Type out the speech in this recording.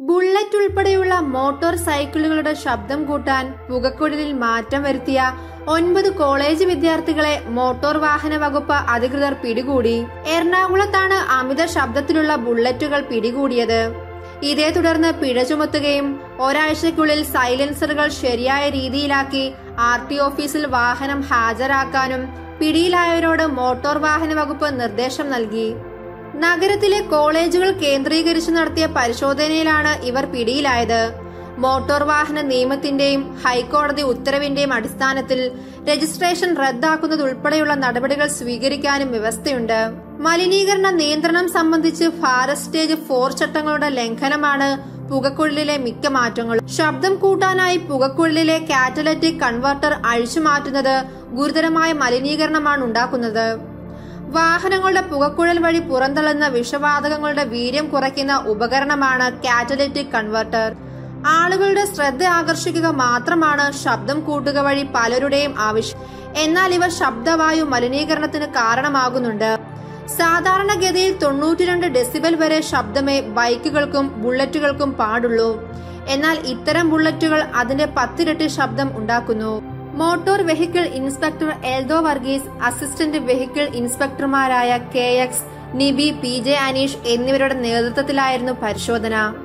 bullet ഉൾപ്പെടെയുള്ള motor സൈക്കിളുകളുടെ ശബ്ദം കൂട്ടാൻ പുകക്കുഴലിൽ മാറ്റം വരുത്തിയ ഒൻപത് കോളേജ് വിദ്യാർത്ഥികളെ മോട്ടോർ വാഹന വകുപ്പ് അധികൃതർ പിടികൂടി എറണാകുളത്താണ് അമിത ശബ്ദത്തിലുള്ള ബുള്ളറ്റുകൾ പിടികൂടിയത് ഇതേ തുടർന്ന് പിഴ ചുമത്തുകയും ഒരാഴ്ചയ്ക്കുള്ളിൽ സൈലൻസറുകൾ ശരിയായ രീതിയിലാക്കി ആർ ടി ഓഫീസിൽ വാഹനം ഹാജരാക്കാനും പിടിയിലായവരോട് മോട്ടോർ വാഹന വകുപ്പ് നിർദ്ദേശം നൽകി നഗരത്തിലെ കോളേജുകൾ കേന്ദ്രീകരിച്ച് നടത്തിയ പരിശോധനയിലാണ് ഇവർ പിടിയിലായത് മോട്ടോർ വാഹന നിയമത്തിന്റെയും ഹൈക്കോടതി ഉത്തരവിന്റെയും അടിസ്ഥാനത്തിൽ രജിസ്ട്രേഷൻ റദ്ദാക്കുന്നതുൾപ്പെടെയുള്ള നടപടികൾ സ്വീകരിക്കാനും വ്യവസ്ഥയുണ്ട് മലിനീകരണ നിയന്ത്രണം സംബന്ധിച്ച് ഭാരത് സ്റ്റേജ് ഫോർ ചട്ടങ്ങളുടെ ലംഘനമാണ് പുകക്കുഴലിലെ മിക്ക മാറ്റങ്ങളും ശബ്ദം കൂട്ടാനായി പുകക്കുഴലിലെ കാറ്റലറ്റിക് കൺവെർട്ടർ അഴിച്ചു മാറ്റുന്നത് ഗുരുതരമായ മലിനീകരണമാണ് ഉണ്ടാക്കുന്നത് വാഹനങ്ങളുടെ പുകക്കുഴൽ വഴി പുറന്തള്ളുന്ന വിഷവാതകങ്ങളുടെ വീര്യം കുറയ്ക്കുന്ന ഉപകരണമാണ് കാറ്റലിറ്റിക് കൺവെർട്ടർ ആളുകളുടെ ശ്രദ്ധ ആകർഷിക്കുക മാത്രമാണ് ശബ്ദം കൂട്ടുക വഴി പലരുടെയും ആവശ്യം എന്നാൽ ഇവ ശബ്ദവായു മലിനീകരണത്തിന് കാരണമാകുന്നുണ്ട് സാധാരണഗതിയിൽ തൊണ്ണൂറ്റിരണ്ട് ഡെസിബൽ വരെ ശബ്ദമേ ബൈക്കുകൾക്കും ബുള്ളറ്റുകൾക്കും പാടുള്ളൂ എന്നാൽ ഇത്തരം ബുള്ളറ്റുകൾ അതിന്റെ പത്തിരട്ടി ശബ്ദം ഉണ്ടാക്കുന്നു motor vehicle inspector Eldho Varghese assistant vehicle ഇൻസ്പെക്ടർമാരായ K X Nibi P J Aneesh എന്നിവരുടെ നേതൃത്വത്തിലായിരുന്നു പരിശോധന